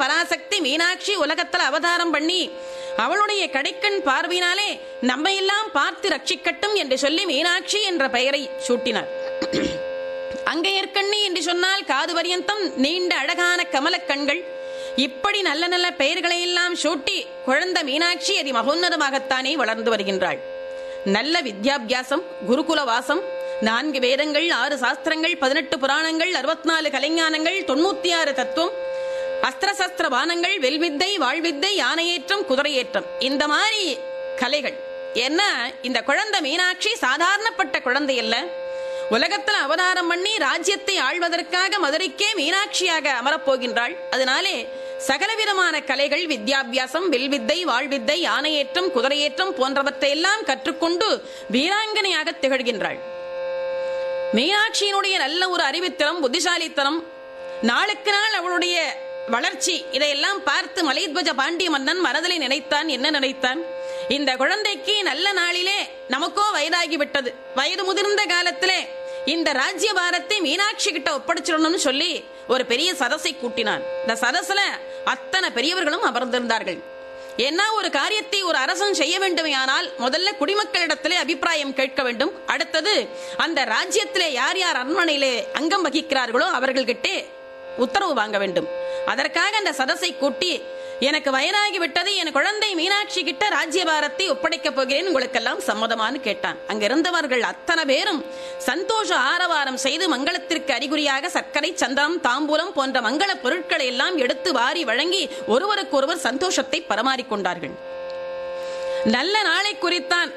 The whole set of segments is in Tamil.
பராசக்தி மீனாட்சி உலகத்துல அவதாரம் பண்ணி அவளுடைய கடைக்கண் பார்வையினாலே நம்மை எல்லாம் பார்த்து ரட்சிக்கட்டும் என்று சொல்லி மீனாட்சி என்ற பெயரை சூட்டினார் அங்கையர்கண்ணி என்று சொன்னால் காது பரியந்தம் நீண்ட அழகான கமலக் கண்கள் இப்படி நல்ல நல்ல பெயர்களை எல்லாம் சூட்டி குழந்தை மீனாட்சி அதி மகோன்னதமாகத்தானே வளர்ந்து வருகின்றாள் நல்ல வித்யாபியாசம் குருகுல வாசம் நான்கு வேதங்கள் ஆறு சாஸ்திரங்கள் பதினெட்டு புராணங்கள் அறுபத்தி நாலு கலைஞானங்கள் தொண்ணூத்தி ஆறு தத்துவம் அஸ்திர சஸ்திர பானங்கள் வெல்வித்தை வாழ்வித்தை யானையேற்றம் குதிரையேற்றம் இந்த மாதிரி கலைகள் ஏன்னா இந்த குழந்தை மீனாட்சி சாதாரணப்பட்ட குழந்தை அல்ல உலகத்துல அவதாரம் பண்ணி ராஜ்யத்தை ஆள்வதற்காக மதுரைக்கே மீனாட்சியாக அமரப்போகின்றாள் அதனாலே சகலவிதமான கலைகள் வித்யாபியாசம் வில்வித்தை வாழ்வித்தை யானையேற்றம் குதிரையேற்றம் போன்றவற்றை எல்லாம் கற்றுக்கொண்டு வீராங்கனையாக திகழ்கின்றாள் மீனாட்சியினுடைய நல்ல ஒரு அறிவுத்திறம் புத்திசாலித்தனம் நாளுக்கு நாள் அவளுடைய வளர்ச்சி இதையெல்லாம் பார்த்து மலைத்வஜ பாண்டிய மன்னன் மனதிலே நினைத்தான் என்ன நினைத்தான் இந்த குழந்தைக்கு நல்ல நாளிலே நமக்கோ வயதாகி விட்டது வயது முதிர்ந்த காலத்திலே இந்த ராஜ்ய பாரத்தை மீனாட்சி கிட்ட ஒப்படைச்சிடணும்னு சொல்லி ஒரு பெரிய சதசை கூட்டினான் இந்த சதசுல அத்தனை பெரியவர்களும் அமர்ந்திருந்தார்கள் என்ன ஒரு காரியத்தை ஒரு அரசன் செய்ய வேண்டுமையானால் முதல்ல குடிமக்களிடத்திலே அபிப்பிராயம் கேட்க வேண்டும் அடுத்தது அந்த ராஜ்யத்திலே யார் யார் அரண்மனையிலே அங்கம் வகிக்கிறார்களோ அவர்கள்கிட்டே உத்தரவு வாங்க வேண்டும் அதற்காக அந்த சதசை கூட்டி எனக்கு வயதாகி விட்டது என் குழந்தை மீனாட்சி கிட்ட ராஜ்யபாரத்தை ஒப்படைக்கப் போகிறேன் உங்களுக்கெல்லாம் சம்மதமான்னு கேட்டான் அங்க இருந்தவர்கள் அத்தனை பேரும் சந்தோஷ ஆரவாரம் செய்து மங்களத்திற்கு அறிகுறியாக சர்க்கரை சந்தனம் தாம்பூலம் போன்ற மங்கள பொருட்களை எல்லாம் எடுத்து வாரி வழங்கி ஒருவருக்கொருவர் சந்தோஷத்தை பரமாறிக்கொண்டார்கள் நல்ல நாளை குறித்தான்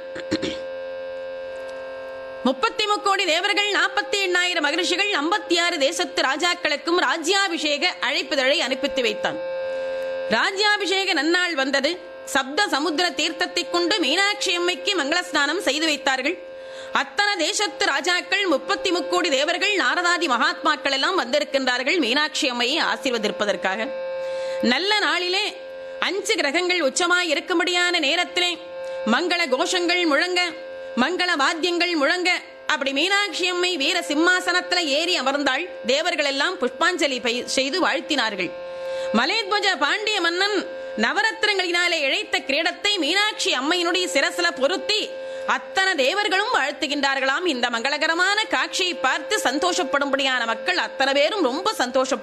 முப்பத்தி முக்கோடி தேவர்கள் நாற்பத்தி எண்ணாயிரம் மகிழ்ச்சிகள் ஐம்பத்தி ஆறு தேசத்து ராஜாக்களுக்கும் ராஜ்யாபிஷேக அழைப்புதழை அனுப்பித்து வைத்தான் ராஜ்யாபிஷேக நன்னாள் வந்தது சப்த சமுத்திர தீர்த்தத்தை கொண்டு மீனாட்சி அம்மைக்கு மங்கள ஸ்நானம் செய்து வைத்தார்கள் அத்தனை தேசத்து ராஜாக்கள் முப்பத்தி முக்கோடி தேவர்கள் நாரதாதி மகாத்மாக்கள் எல்லாம் வந்திருக்கின்றார்கள் மீனாட்சி அம்மையை ஆசீர்வதிப்பதற்காக நல்ல நாளிலே அஞ்சு கிரகங்கள் உச்சமாய் இருக்கும்படியான நேரத்திலே மங்கள கோஷங்கள் முழங்க மங்கள வாத்தியங்கள் முழங்க அப்படி மீனாட்சி அம்மை வீர சிம்மாசனத்துல ஏறி அமர்ந்தாள் தேவர்கள் எல்லாம் புஷ்பாஞ்சலி பை- செய்து வாழ்த்தினார்கள் மலேத்வஜ பாண்டிய மன்னன் நவரத்னங்களினாலே இழைத்த கிரீடத்தை மீனாட்சி அம்மையினுடைய சிரசில பொருத்தி அத்தனை தேவர்களும் வாழ்த்துகின்றார்களாம் இந்த மங்களகரமான காட்சியை பார்த்து சந்தோஷப்படும்படியான மக்கள் அத்தனை பேரும் ரொம்ப சந்தோஷப்பட்டு